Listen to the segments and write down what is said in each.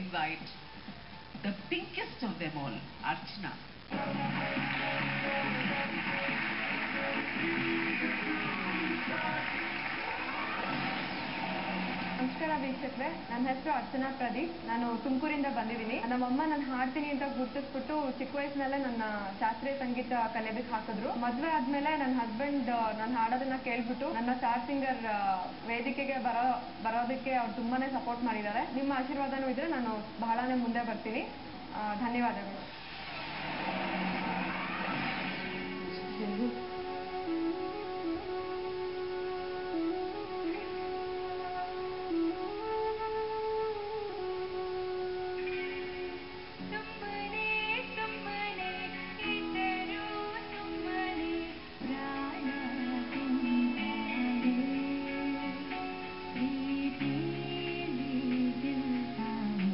invite the pinkest of them all, Archana. ನಮಸ್ಕಾರ ವೀಕ್ಷಕರೇ ನನ್ನ ಹೆಸರು ಅರ್ಚನಾ ಪ್ರದೀಪ್ ನಾನು ತುಮಕೂರಿಂದ ಬಂದಿದ್ದೀನಿ ನಮ್ಮಮ್ಮ ನಾನು ಹಾಡ್ತೀನಿ ಅಂತ ಗುರ್ತಿಸ್ಬಿಟ್ಟು ಚಿಕ್ಕ ವಯಸ್ಸಿನಲ್ಲೇ ನನ್ನ ಶಾಸ್ತ್ರೀಯ ಸಂಗೀತ ಕಲಿಯೋದಕ್ಕೆ ಹಾಕಿದ್ರು ಮದ್ವೆ ಆದ್ಮೇಲೆ ನನ್ನ ಹಸ್ಬೆಂಡ್ ನಾನು ಹಾಡೋದನ್ನ ಕೇಳ್ಬಿಟ್ಟು ನನ್ನ ಸ್ಟಾರ್ ಸಿಂಗರ್ ವೇದಿಕೆಗೆ ಬರೋ ಬರೋದಕ್ಕೆ ಅವ್ರು ತುಂಬಾನೇ ಸಪೋರ್ಟ್ ಮಾಡಿದ್ದಾರೆ ನಿಮ್ಮ ಆಶೀರ್ವಾದನೂ ಇದ್ರೆ ನಾನು ಬಹಳನೇ ಮುಂದೆ ಬರ್ತೀನಿ ಆ, ಧನ್ಯವಾದಗಳು ಸುಮ್ಮನೆ ಸುಮ್ಮನೆ ಇದ್ದರೂ ಸುಮ್ಮನೆ ಪ್ರಾಣ ತಿಂತಾನೆ ಪ್ರೀತಿಯಲ್ಲಿ ಗೆಲ್ತಾನೆ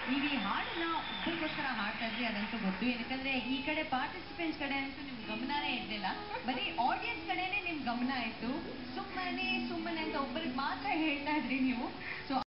ನೀವು ಈ ಹಾಡನ್ನ ಒಬ್ಬರಿಗೋಸ್ಕರ ಹಾಡ್ತಾ ಇದ್ರಿ ಅದಂತೂ ಗೊತ್ತು ಯಾಕಂದ್ರೆ ಈ ಕಡೆ ಪಾರ್ಟಿಸಿಪೆಂಟ್ಸ್ ಕಡೆ ಅಂತೂ ನಿಮ್ ಗಮನನೇ ಇರ್ಲಿಲ್ಲ ಬರೀ ಆಡಿಯನ್ಸ್ ಕಡೆನೇ ನಿಮ್ ಗಮನ ಇತ್ತು ಸುಮ್ಮನೆ ಸುಮ್ಮನೆ ಅಂತ ಒಬ್ಬರಿಗೆ ಮಾತ್ರ ಹೇಳ್ತಾ ಇದ್ರಿ ನೀವು ಸೊ